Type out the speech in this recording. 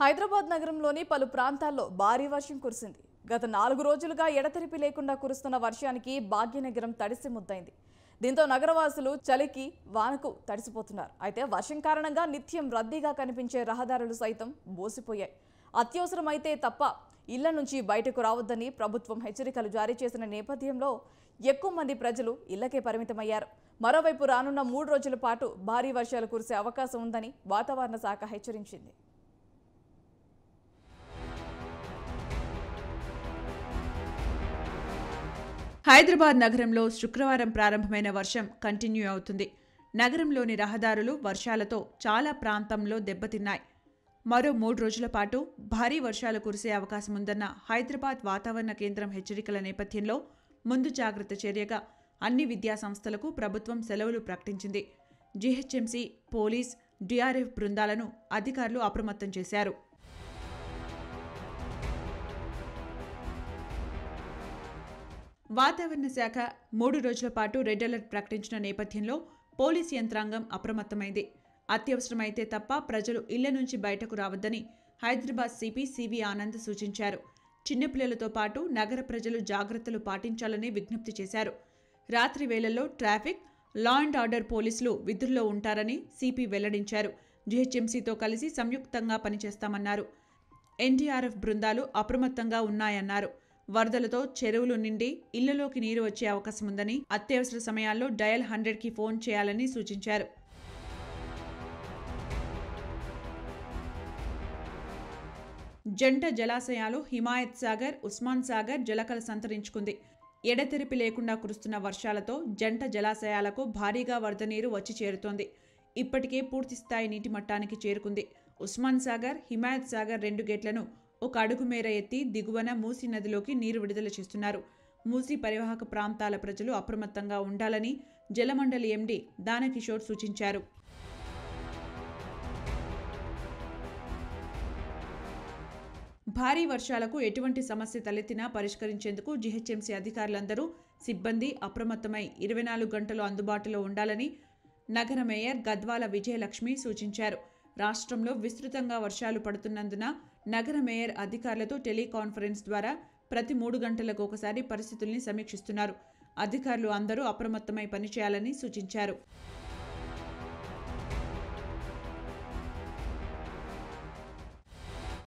హైదరాబాద్ నగరంలోని పలు ప్రాంతాల్లో భారీ వర్షం కురిసింది గత నాలుగు రోజులుగా ఎడతెరిపి లేకుండా కురుస్తున్న వర్షానికి భాగ్యనగరం తడిసి ముద్దైంది దీంతో నగరవాసులు చలికి వానకు తడిసిపోతున్నారు అయితే వర్షం కారణంగా నిత్యం రద్దీగా కనిపించే రహదారులు సైతం బోసిపోయాయి అత్యవసరమైతే తప్ప ఇళ్ల నుంచి బయటకు రావద్దని ప్రభుత్వం హెచ్చరికలు జారీ చేసిన నేపథ్యంలో ఎక్కువ మంది ప్రజలు ఇళ్లకే పరిమితమయ్యారు మరోవైపు రానున్న మూడు రోజుల పాటు భారీ వర్షాలు కురిసే అవకాశం ఉందని వాతావరణ శాఖ హెచ్చరించింది హైదరాబాద్ నగరంలో శుక్రవారం ప్రారంభమైన వర్షం కంటిన్యూ అవుతుంది నగరంలోని రహదారులు వర్షాలతో చాలా ప్రాంతంలో దెబ్బతిన్నాయి మరో మూడు రోజుల పాటు భారీ వర్షాలు కురిసే అవకాశం ఉందన్న హైదరాబాద్ వాతావరణ కేంద్రం హెచ్చరికల నేపథ్యంలో ముందు జాగ్రత్త చర్యగా అన్ని విద్యా సంస్థలకు ప్రభుత్వం సెలవులు ప్రకటించింది జీహెచ్ఎంసీ పోలీస్ డిఆర్ఎఫ్ బృందాలను అధికారులు అప్రమత్తం చేశారు వాతావరణ శాఖ మూడు రోజుల పాటు రెడ్ అలర్ట్ ప్రకటించిన నేపథ్యంలో పోలీస్ యంత్రాంగం అప్రమత్తమైంది అత్యవసరమైతే తప్ప ప్రజలు ఇళ్ల నుంచి బయటకు రావద్దని హైదరాబాద్ సిపి సివి ఆనంద్ సూచించారు చిన్నపిల్లలతో పాటు నగర ప్రజలు జాగ్రత్తలు పాటించాలని విజ్ఞప్తి చేశారు రాత్రి వేళల్లో ట్రాఫిక్ లా అండ్ ఆర్డర్ పోలీసులు విధుల్లో ఉంటారని సిపి వెల్లడించారు జీహెచ్ఎంసీతో కలిసి సంయుక్తంగా పనిచేస్తామన్నారు ఎన్డీఆర్ఎఫ్ బృందాలు అప్రమత్తంగా ఉన్నాయన్నారు వరదలతో చెరువులు నిండి ఇళ్లలోకి నీరు వచ్చే అవకాశం ఉందని అత్యవసర సమయాల్లో డయల్ హండ్రెడ్కి ఫోన్ చేయాలని సూచించారు జంట జలాశయాలు హిమాయత్ సాగర్ ఉస్మాన్ సాగర్ జలకల సంతరించుకుంది ఎడతెరిపి లేకుండా కురుస్తున్న వర్షాలతో జంట జలాశయాలకు భారీగా వరద నీరు వచ్చి చేరుతోంది ఇప్పటికే పూర్తిస్థాయి నీటి మట్టానికి చేరుకుంది ఉస్మాన్ సాగర్ హిమాయత్ సాగర్ రెండు గేట్లను ఒక అడుగు మేర ఎత్తి దిగువన మూసీ నదిలోకి నీరు విడుదల చేస్తున్నారు మూసీ పరివాహక ప్రాంతాల ప్రజలు అప్రమత్తంగా ఉండాలని జలమండలి ఎండీ దానకిషోర్ సూచించారు భారీ వర్షాలకు ఎటువంటి సమస్య తలెత్తినా పరిష్కరించేందుకు జీహెచ్ఎంసీ అధికారులందరూ సిబ్బంది అప్రమత్తమై ఇరవై నాలుగు గంటలు అందుబాటులో ఉండాలని నగర మేయర్ గద్వాల విజయలక్ష్మి సూచించారు రాష్ట్రంలో విస్తృతంగా వర్షాలు పడుతున్నందున నగర మేయర్ అధికారులతో టెలికాన్ఫరెన్స్ ద్వారా ప్రతి మూడు గంటలకు ఒకసారి పరిస్థితుల్ని సమీక్షిస్తున్నారు అధికారులు అందరూ అప్రమత్తమై పనిచేయాలని సూచించారు